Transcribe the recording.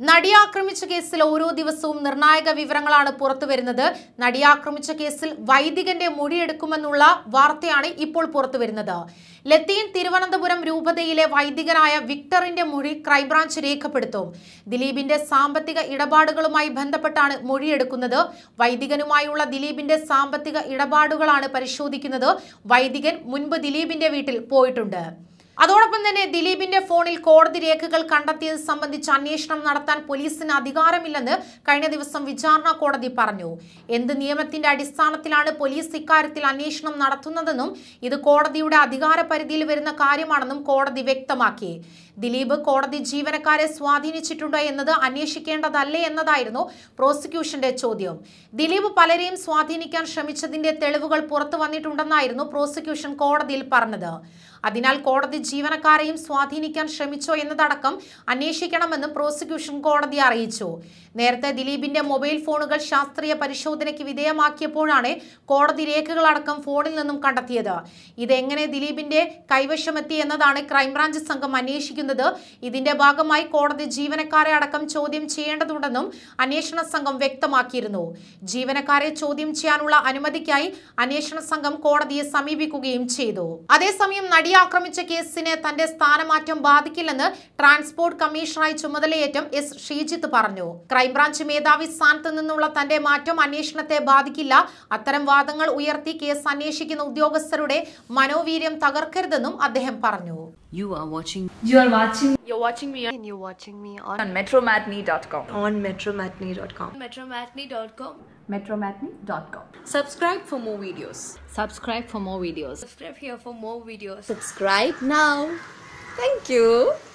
നടിയെ ആക്രമിച്ച കേസിൽ ഓരോ ദിവസവും നിർണായക വിവരങ്ങളാണ് പുറത്തുവരുന്നത് നടിയെ ആക്രമിച്ച കേസിൽ വൈദികന്റെ മൊഴിയെടുക്കുമെന്നുള്ള വാർത്തയാണ് ഇപ്പോൾ പുറത്തുവരുന്നത് ലത്തീൻ തിരുവനന്തപുരം രൂപതയിലെ വൈദികനായ വിക്ടറിന്റെ മൊഴി ക്രൈംബ്രാഞ്ച് രേഖപ്പെടുത്തും ദിലീപിന്റെ സാമ്പത്തിക ഇടപാടുകളുമായി ബന്ധപ്പെട്ടാണ് മൊഴിയെടുക്കുന്നത് വൈദികനുമായുള്ള ദിലീപിന്റെ സാമ്പത്തിക ഇടപാടുകളാണ് പരിശോധിക്കുന്നത് വൈദികൻ മുൻപ് ദിലീപിന്റെ വീട്ടിൽ പോയിട്ടുണ്ട് അതോടൊപ്പം തന്നെ ദിലീപിന്റെ ഫോണിൽ കോടതി രേഖകൾ കണ്ടെത്തിയത് സംബന്ധിച്ച് അന്വേഷണം നടത്താൻ പോലീസിന് അധികാരമില്ലെന്ന് കഴിഞ്ഞ ദിവസം വിചാരണ കോടതി പറഞ്ഞു എന്ത് നിയമത്തിന്റെ അടിസ്ഥാനത്തിലാണ് പോലീസ് ഇക്കാര്യത്തിൽ അന്വേഷണം നടത്തുന്നതെന്നും ഇത് കോടതിയുടെ അധികാര പരിധിയിൽ വരുന്ന കാര്യമാണെന്നും കോടതി വ്യക്തമാക്കി ദിലീപ് കോടതി ജീവനക്കാരെ സ്വാധീനിച്ചിട്ടുണ്ടോ എന്നത് അന്വേഷിക്കേണ്ടതല്ലേ എന്നതായിരുന്നു പ്രോസിക്യൂഷന്റെ ചോദ്യം ദിലീപ് പലരെയും സ്വാധീനിക്കാൻ ശ്രമിച്ചതിന്റെ തെളിവുകൾ പുറത്തു വന്നിട്ടുണ്ടെന്നായിരുന്നു പ്രോസിക്യൂഷൻ കോടതിയിൽ പറഞ്ഞത് അതിനാൽ കോടതി ജീവനക്കാരെയും സ്വാധീനിക്കാൻ ശ്രമിച്ചോ എന്നതടക്കം അന്വേഷിക്കണമെന്നും പ്രോസിക്യൂഷൻ കോടതി അറിയിച്ചു നേരത്തെ ദിലീപിന്റെ മൊബൈൽ ഫോണുകൾ ശാസ്ത്രീയ പരിശോധനയ്ക്ക് വിധേയമാക്കിയപ്പോഴാണ് കോടതി രേഖകളടക്കം ഫോണിൽ നിന്നും കണ്ടെത്തിയത് ഇതെങ്ങനെ ദിലീപിന്റെ കൈവശമെത്തി എന്നതാണ് ക്രൈംബ്രാഞ്ച് സംഘം അന്വേഷിക്കുന്നത് ഇതിന്റെ ഭാഗമായി കോടതി ജീവനക്കാരെ അടക്കം ചോദ്യം ചെയ്യേണ്ടതുണ്ടെന്നും അന്വേഷണ സംഘം വ്യക്തമാക്കിയിരുന്നു ജീവനക്കാരെ ചോദ്യം ചെയ്യാനുള്ള അനുമതിക്കായി അന്വേഷണ സംഘം കോടതിയെ സമീപിക്കുകയും ചെയ്തു അതേസമയം നടിയെ ആക്രമിച്ച കേസിന് തന്റെ സ്ഥാനമാറ്റം ബാധിക്കില്ലെന്ന് ട്രാൻസ്പോർട്ട് കമ്മീഷണറായി ചുമതലയേറ്റം എസ് ഷീജിത്ത് പറഞ്ഞു ക്രൈംബ്രാഞ്ച് മേധാവി സ്ഥാനത്ത് നിന്നുള്ള തന്റെ മാറ്റം അന്വേഷണത്തെ ബാധിക്കില്ല അത്തരം വാദങ്ങൾ ഉയർത്തി കേസ് അന്വേഷിക്കുന്ന ഉദ്യോഗസ്ഥരുടെ മനോവീര്യം തകർക്കരുതെന്നും അദ്ദേഹം പറഞ്ഞു You are watching You are watching You're watching me and you're watching me on, on metromatney.com. on metromatney.com. metromatney.com. Metromatney.com. Subscribe for more videos. subscribe for more videos Subscribe here for more videos. Subscribe now. Thank you.